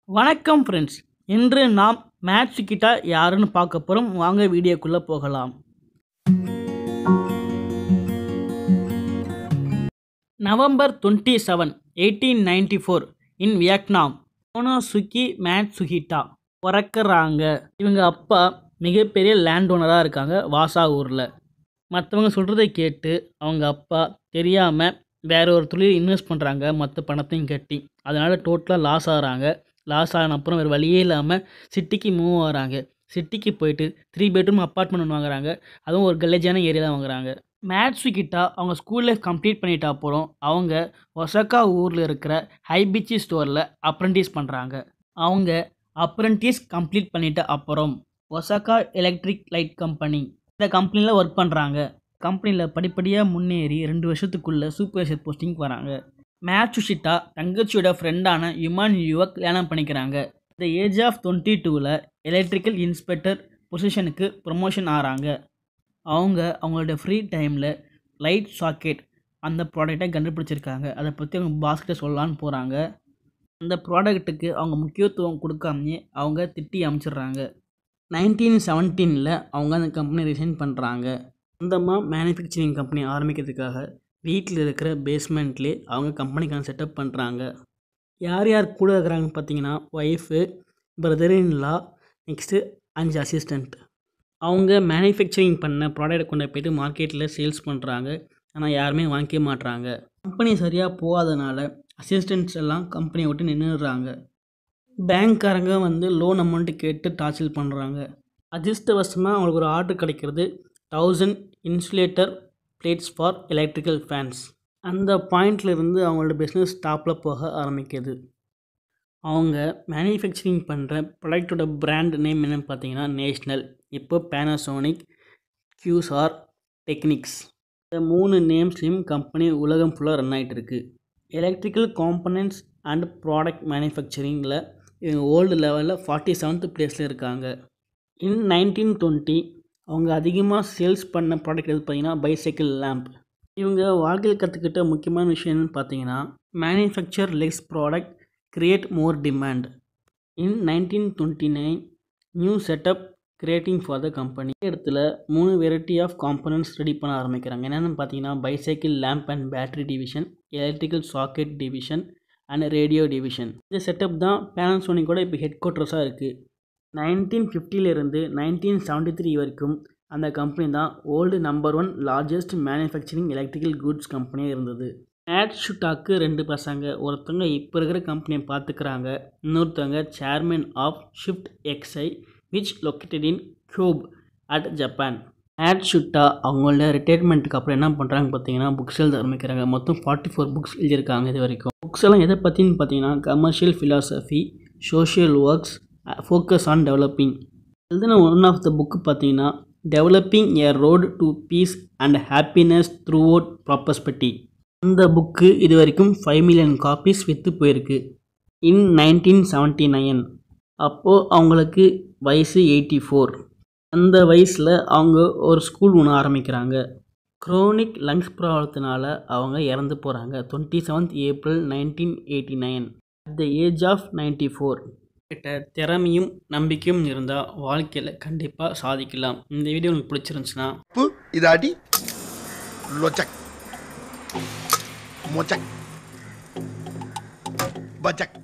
வணக்கம் ஃப்ரெண்ட்ஸ் இன்று நாம் மேட்ச் கிட்ட யாருன்னு பார்க்க போகிறோம் வாங்க வீடியோக்குள்ளே போகலாம் November twenty seven eighteen ninety four in Vietnam மோனோசுகி மேட்சுகிட்டா பிறக்கறாங்க இவங்க அப்பா மிகப்பெரிய லேண்ட் ஓனராக இருக்காங்க வாசா ஊரில் மற்றவங்க சொல்கிறத கேட்டு அவங்க அப்பா தெரியாமல் வேற ஒரு தொழில் இன்வெஸ்ட் பண்ணுறாங்க மற்ற பணத்தையும் கட்டி அதனால் டோட்டலாக லாஸ் ஆகிறாங்க லாஸ் ஆன அப்புறம் வேறு வழியே இல்லாமல் சிட்டிக்கு மூவ் ஆகிறாங்க சிட்டிக்கு போயிட்டு த்ரீ பெட்ரூம் அப்பார்ட்மெண்ட் ஒன்று வாங்குறாங்க அதுவும் ஒரு கலேஜான ஏரியா தான் வாங்குறாங்க மேட்ஸு கிட்ட அவங்க ஸ்கூல் லைஃப் கம்ப்ளீட் பண்ணிட்ட அப்புறம் அவங்க ஒசக்கா ஊரில் இருக்கிற ஹைபிச்சி ஸ்டோரில் அப்ரெண்டிஸ் பண்ணுறாங்க அவங்க அப்ரெண்டிஸ் கம்ப்ளீட் பண்ணிட்ட அப்புறம் ஒசக்கா எலக்ட்ரிக் லைட் கம்பெனி இந்த கம்பெனியில் ஒர்க் பண்ணுறாங்க கம்பெனியில் படிப்படியாக முன்னேறி ரெண்டு வருஷத்துக்குள்ளே சூப்பர்வைசர் போஸ்டிங் வராங்க மேட்சுஷிட்டா தங்கச்சியோட ஃப்ரெண்டான யுமான் யுவக் கல்யாணம் பண்ணிக்கிறாங்க இந்த ஏஜ் ஆஃப் டுவெண்ட்டி டூவில் எலக்ட்ரிக்கல் இன்ஸ்பெக்டர் பொசிஷனுக்கு ப்ரொமோஷன் ஆகிறாங்க அவங்க அவங்களோட ஃப்ரீ டைமில் லைட் சாக்கெட் அந்த ப்ராடக்டை கண்டுபிடிச்சிருக்காங்க அதை பற்றி அவங்க பாஸ்கிட்ட சொல்லலான்னு போகிறாங்க அந்த ப்ராடக்ட்டுக்கு அவங்க முக்கியத்துவம் கொடுக்காமயே அவங்க திட்டி அமைச்சிடுறாங்க நைன்டீன் செவன்டீனில் அவங்க அந்த கம்பெனி ரிசைன் பண்ணுறாங்க சொந்தமாக மேனுஃபேக்சரிங் கம்பெனி ஆரம்பிக்கிறதுக்காக வீட்டில் இருக்கிற பேஸ்மெண்ட்லேயே அவங்க கம்பெனிக்கான செட்டப் பண்ணுறாங்க யார் யார் கூட இருக்கிறாங்கன்னு பார்த்தீங்கன்னா wife brother in law next அஞ்சு அசிஸ்டண்ட் அவங்க மேனுஃபேக்சரிங் பண்ண ப்ராடக்ட் கொண்டு போயிட்டு மார்க்கெட்டில் சேல்ஸ் பண்ணுறாங்க ஆனால் யாருமே வாங்கிக்க மாட்றாங்க கம்பெனி சரியாக போகாதனால அசிஸ்டண்ட்ஸ் எல்லாம் கம்பெனியை விட்டு நின்றுடுறாங்க பேங்க்காரங்க வந்து லோன் அமௌண்ட்டு கேட்டு டார்ச்சல் பண்ணுறாங்க அதிர்ஷ்டவசமாக அவங்களுக்கு ஒரு ஆர்டர் கிடைக்கிறது thousand insulator plates for electrical fans அந்த பாயிண்ட்ல இருந்து அவங்களோட பிஸ்னஸ் டாப்பில் போக ஆரம்பிக்குது அவங்க மேனுஃபேக்சரிங் பண்ணுற ப்ராடக்டோட பிராண்ட் நேம் என்னன்னு பார்த்தீங்கன்னா நேஷ்னல் இப்போ பேனாசோனிக் கியூசார் டெக்னிக்ஸ் இந்த மூணு நேம்ஸ்லேயும் கம்பெனி உலகம் ஃபுல்லாக ரன் ஆகிட்டு இருக்கு எலக்ட்ரிக்கல் காம்பனன்ட்ஸ் அண்ட் ப்ராடக்ட் மேனுஃபேக்சரிங்கில் இவங்க வேர்ல்டு லெவலில் ஃபார்ட்டி செவன்த் பிளேஸில் இருக்காங்க இன் நைன்டீன் டுவெண்ட்டி அவங்க அதிகமாக சேல்ஸ் பண்ண ப்ராடக்ட் எது பார்த்தீங்கன்னா பைசைக்கிள் லேம்ப் இவங்க வாழ்க்கையில் கற்றுக்கிட்ட முக்கியமான விஷயம் என்னென்னு பார்த்தீங்கன்னா manufacture less product create more demand in nineteen twenty nine new setup creating for the company இடத்துல மூணு வெரைட்டி ஆஃப் காம்பனன்ட்ஸ் ரெடி பண்ண ஆரம்பிக்கிறாங்க என்னென்னு பார்த்தீங்கன்னா bicycle lamp and battery division electrical socket division and radio division இந்த setup தான் பேனசோனிக்கோட இப்போ ஹெட் குவார்ட்டர்ஸாக இருக்குது நைன்டீன் ஃபிஃப்டியிலிருந்து நைன்டீன் செவன்ட்டி த்ரீ வரைக்கும் அந்த கம்பெனி தான் world number one largest manufacturing electrical goods கம்பெனியாக இருந்தது ஆட்ஷுட்டாக்கு ரெண்டு பசங்க ஒருத்தவங்க இப்போ இருக்கிற கம்பெனியை பார்த்துக்கிறாங்க இன்னொருத்தவங்க chairman of shift XI which located in Kobe at Japan ஆட்ஷுட்டா அவங்களோட ரிட்டையர்மெண்ட்டுக்கு அப்புறம் என்ன பண்ணுறாங்க பார்த்தீங்கன்னா புக்ஸ் எழுத ஆரம்பிக்கிறாங்க மொத்தம் ஃபார்ட்டி ஃபோர் புக்ஸ் எழுதியிருக்காங்க இது வரைக்கும் புக்ஸ் எல்லாம் எதை பற்றின்னு பார்த்தீங்கன்னா commercial philosophy social works focus on developing எழுதின ஒன் ஆஃப் த புக்கு பார்த்தீங்கன்னா developing a road to peace and happiness throughout prosperity அந்த புக்கு இது வரைக்கும் ஃபைவ் மில்லியன் காப்பீஸ் விற்று போயிருக்கு இன் நைன்டீன் செவன்ட்டி நைன் அப்போது அவங்களுக்கு வயசு எயிட்டி ஃபோர் அந்த வயசில் அவங்க ஒரு ஸ்கூல் ஒன்று ஆரம்பிக்கிறாங்க க்ரோனிக் லங்ஸ் ப்ராப்ளத்தினால அவங்க இறந்து போகிறாங்க twenty seventh April nineteen eighty nine at the age of ninety four கிட்ட திறமையும் நம்பிக்கையும் இருந்தால் வாழ்க்கையில் கண்டிப்பாக சாதிக்கலாம் இந்த வீடியோ உங்களுக்கு பிடிச்சிருந்துச்சுன்னா உப்பு இது அடி லொச்சக் மொச்சக் பச்சக்